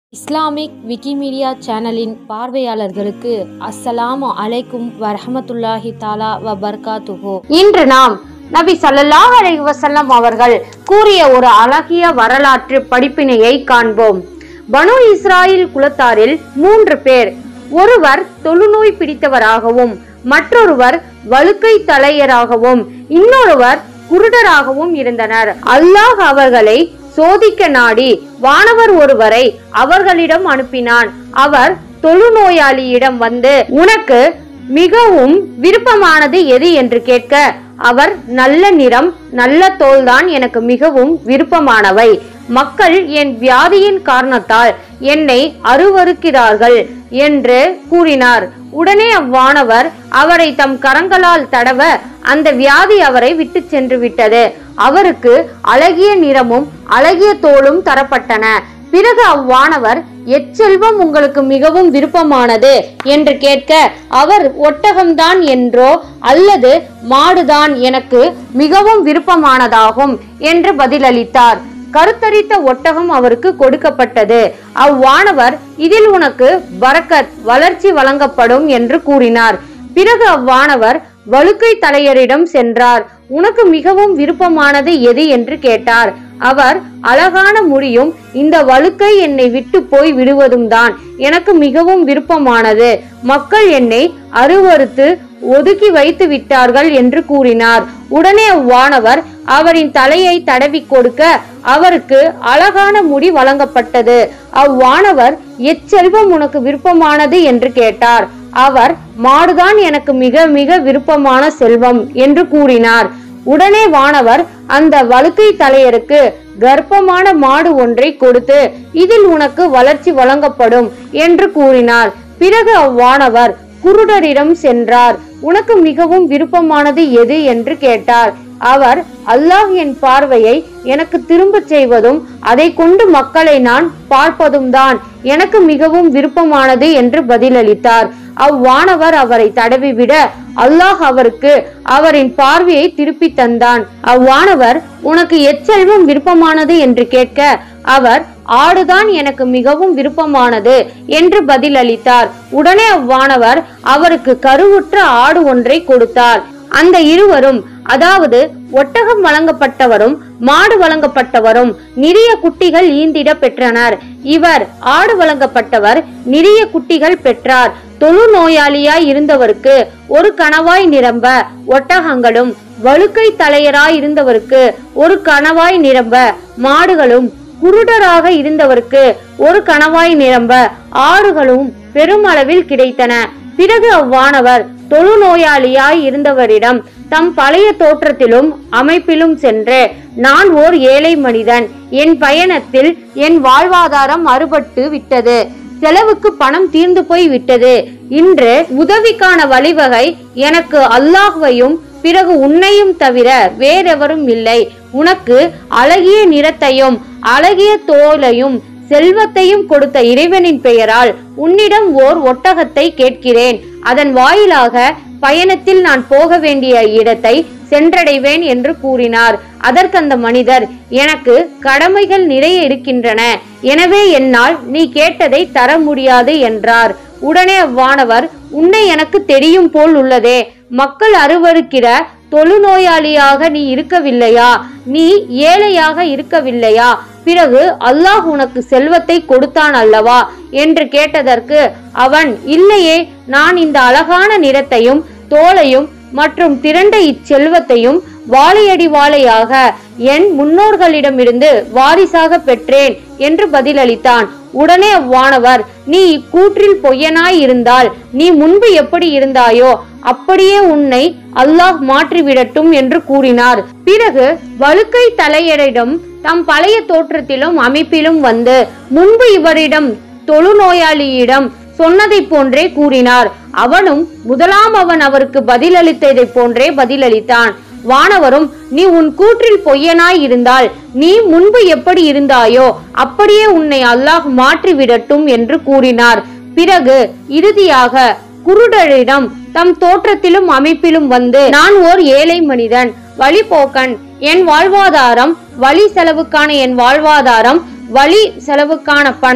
Islamic Wikimedia சேனலின் பார்வையாளர்களுக்கு அஸ்ஸலாமு அலைக்கும் வரஹமத்துல்லாஹி தாலா வ பர்காத்துஹு இன்று நாம் நபி ஸல்லல்லாஹு அலைஹி வஸல்லம் அவர்கள் கூறிய ஒரு அழகிய வரலாற்று படிப்பினையை காண்போம் பனு இஸ்ராயில் குலத்தாரில் மூன்று பேர் ஒருவர் தொழுநோய் பிடித்தவராகவும் மற்றொருவர் வழுக்கை தலையராகவும் இன்னொருவர் குருடராகவும் இருந்தனர் அல்லாஹ் அவர்களை சோதிக்க நாடி வானவர் ஒருவரை அவர்களிடம் அனுப்பினான் அவர் தொழுநோயாளியிடம் வந்து உனக்கு மிகவும் விருப்பமானது எது என்று கேட்க அவர் நல்ல நிறம் நல்ல தோல்தான் எனக்கு மிகவும் விருப்பமானவை மக்கள் என் வியாதியின் காரணத்தால் என்னை அருவருக்கிறார்கள் என்று கூறினார் உடனே அவ்வானவர் அவரை தம் கரங்களால் தடவ அந்த வியாதி அவரை விட்டு சென்று விட்டது அவருக்கு அழகிய நிறமும் அழகிய தோலும் தரப்பட்டன பிறகு அவ்வானவர் எச்செல்வம் உங்களுக்கு மிகவும் விருப்பமானது என்று கேட்க அவர் ஒட்டகம்தான் என்றோ அல்லது மாடுதான் எனக்கு மிகவும் விருப்பமானதாகும் என்று பதிலளித்தார் கருத்தரித்த ஒட்டகம் அவருக்கு கொடுக்கப்பட்டது அவ்வானவர் இதில் உனக்கு பரக்கத் வளர்ச்சி வழங்கப்படும் என்று கூறினார் பிறகு அவ்வானவர் வழுக்கை தலையரிடம் சென்றார் உனக்கு மிகவும் விருப்பமானது எது என்று கேட்டார் அவர் அழகான முடியும் இந்த வழுக்கை என்னை விட்டு போய் விடுவதும் தான் எனக்கு மிகவும் விருப்பமானது மக்கள் என்னை அருவறுத்து ஒதுக்கி வைத்து விட்டார்கள் என்று கூறினார் உடனே அவ்வானவர் அவரின் தலையை தடவி கொடுக்க அவருக்கு அழகான முடி வழங்கப்பட்டது அவ்வானவர் எச்செல்வம் உனக்கு விருப்பமானது என்று கேட்டார் அவர் மாடுதான் எனக்கு மிக மிக விருப்பமான செல்வம் என்று கூறினார் உடனே வானவர் அந்த வழுக்கை தலையருக்கு கர்ப்பமான மாடு ஒன்றை கொடுத்து இதில் உனக்கு வளர்ச்சி வழங்கப்படும் என்று கூறினார் பிறகு அவ்வானவர் குருடரிடம் சென்றார் உனக்கு மிகவும் விருப்பமானது எது என்று கேட்டார் அவர் அல்லாஹ் என் பார்வையை எனக்கு திரும்பச் செய்வதும் அதை கொண்டு மக்களை நான் பார்ப்பதும் தான் எனக்கு மிகவும் விருப்பமானது என்று பதிலளித்தார் அவ்வானவர் அவரை தடவிவிட அல்லாஹ் அவருக்கு அவரின் பார்வையை திருப்பி தந்தான் அவ்வானவர் உனக்கு எச்செல்வம் விருப்பமானது என்று கேட்க அவர் ஆடுதான் எனக்கு மிகவும் விருப்பமானது என்று பதிலளித்தார் உடனே அவ்வானவர் அவருக்கு கருவுற்ற ஆடு ஒன்றை கொடுத்தார் அந்த இருவரும் அதாவது ஒட்டகம் வழங்கப்பட்டவரும் மாடு வழங்கப்பட்டவரும் நிறைய குட்டிகள் ஈந்திட பெற்றனர் இவர் ஆடு வழங்கப்பட்டவர் நிறைய குட்டிகள் பெற்றார் தொழு நோயாளியாய் இருந்தவருக்கு ஒரு கணவாய் நிரம்ப ஒட்டகங்களும் வழுக்கை தலையராய் இருந்தவருக்கு ஒரு கணவாய் நிரம்ப மாடுகளும் குருடராக இருந்தவருக்கு ஒரு கணவாய் நிரம்ப ஆடுகளும் பெருமளவில் கிடைத்தன பிறகு அவ்வானவர் தொழுநோயாளியாய் இருந்தவரிடம் தம் பழைய தோற்றத்திலும் அமைப்பிலும் சென்று நான் ஓர் ஏழை மனிதன் என் பயணத்தில் என் வாழ்வாதாரம் அறுபட்டு விட்டது செலவுக்கு பணம் தீர்ந்து போய் விட்டது இன்று உதவிக்கான வழிவகை எனக்கு அல்லாஹ்வையும் பிறகு உன்னையும் தவிர வேறெவரும் இல்லை உனக்கு அழகிய நிறத்தையும் அழகிய தோலையும் செல்வத்தையும் கொடுத்த இறைவனின் பெயரால் உன்னிடம் ஓர் ஒட்டகத்தை கேட்கிறேன் அதன் வாயிலாக பயணத்தில் நான் போக வேண்டிய இடத்தை சென்றடைவேன் என்று கூறினார் அதற்கு அந்த மனிதர் எனக்கு கடமைகள் நிறைய இருக்கின்றன எனவே என்னால் நீ கேட்டதை தர முடியாது என்றார் உடனே அவ்வானவர் உன்னை எனக்கு தெரியும் போல் உள்ளதே மக்கள் அருவருக்கிற தொழுநோயாளியாக நீ இருக்கவில்லையா நீ ஏழையாக இருக்கவில்லையா பிறகு அல்லாஹ் உனக்கு செல்வத்தை கொடுத்தான் அல்லவா என்று கேட்டதற்கு அவன் இல்லையே நான் இந்த அழகான நிறத்தையும் தோலையும் மற்றும் திரண்ட இச்செல்வத்தையும் வாழையடி வாழையாக என் முன்னோர்களிடமிருந்து வாரிசாக பெற்றேன் என்று பதிலளித்தான் உடனே அவ்வானவர் நீ இக்கூற்றில் பொய்யனாய் இருந்தால் நீ முன்பு எப்படி இருந்தாயோ அப்படியே உன்னை அல்லாஹ் மாற்றிவிடட்டும் என்று கூறினார் பிறகு வழுக்கை தலையரிடம் தம் பழைய தோற்றத்திலும் அமைப்பிலும் வந்து முன்பு இவரிடம் தொழுநோயாளியிடம் சொன்னதை போன்றே கூறினார் அவனும் முதலாம் அவன் அவருக்கு பதிலளித்ததை போன்றே பதிலளித்தான் வானவரும் நீ உன் கூற்றில் பொய்யனாய் இருந்தால் நீ முன்பு எப்படி இருந்தாயோ அப்படியே உன்னை அல்லாஹ் மாற்றிவிடட்டும் என்று கூறினார் பிறகு இறுதியாக குருடரிடம் தம் தோற்றத்திலும் அமைப்பிலும் வந்து நான் ஓர் ஏழை மனிதன் வழிபோக்கன் என் வாழ்வாதாரம் வழி செலவுக்கான என் வாழ்வாதாரம் வழி செலவுக்கான பணம்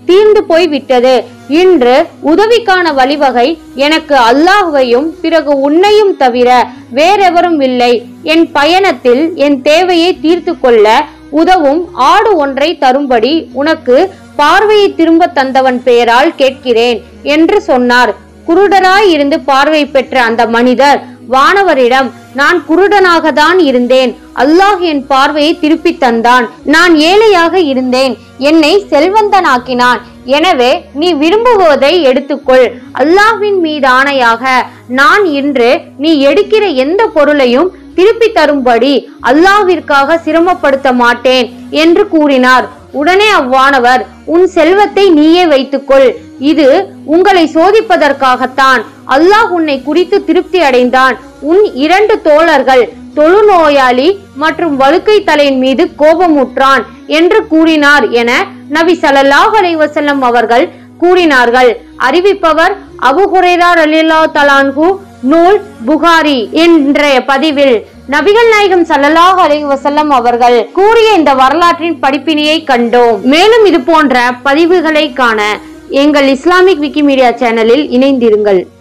தீர்ந்து போய் விட்டது இன்று உதவிக்கான வழிவகை எனக்கு அல்லாஹுவையும் பிறகு உன்னையும் தவிர வேறெவரும் இல்லை என் பயணத்தில் என் தேவையை தீர்த்து கொள்ள உதவும் ஆடு ஒன்றை தரும்படி உனக்கு பார்வையை திரும்ப தந்தவன் பெயரால் கேட்கிறேன் என்று சொன்னார் குருடராய் இருந்து பார்வை பெற்ற அந்த மனிதர் வானவரிடம் நான் குருடனாக தான் இருந்தேன் அல்லாஹ் என் பார்வையை திருப்பி தந்தான் நான் ஏழையாக இருந்தேன் என்னை செல்வந்தனாக்கினான் எனவே நீ விரும்புவதை எடுத்துக்கொள் அல்லாஹ்வின் மீது ஆணையாக நான் இன்று நீ எடுக்கிற எந்த பொருளையும் திருப்பி தரும்படி அல்லாஹ்விற்காக சிரமப்படுத்த மாட்டேன் என்று கூறினார் உடனே அவ்வானவர் உன் செல்வத்தை நீயே வைத்துக்கொள் இது உங்களை சோதிப்பதற்காகத்தான் அல்லாஹ் உன்னை குறித்து திருப்தி அடைந்தான் உன் இரண்டு தோழர்கள் தொழுநோயாளி மற்றும் வழுக்கை தலையின் மீது கோபமுற்றான் என்று கூறினார் என நபி ஸல்லல்லாஹு அலைஹி வஸல்லம் அவர்கள் கூறினார்கள் அறிவிப்பவர் அபு ஹுரைரா ரலியல்லாஹு தலான்ஹு நூல் புகாரி என்ற பதிவில் நபிகள் நாயகம் ஸல்லல்லாஹு அலைஹி வஸல்லம் அவர்கள் கூறிய இந்த வரலாற்றின் படிப்பினையை கண்டோம் மேலும் இது போன்ற பதிவுகளை காண எங்கள் இஸ்லாமிக் விக்கிமீடியா சேனலில் இணைந்திருங்கள்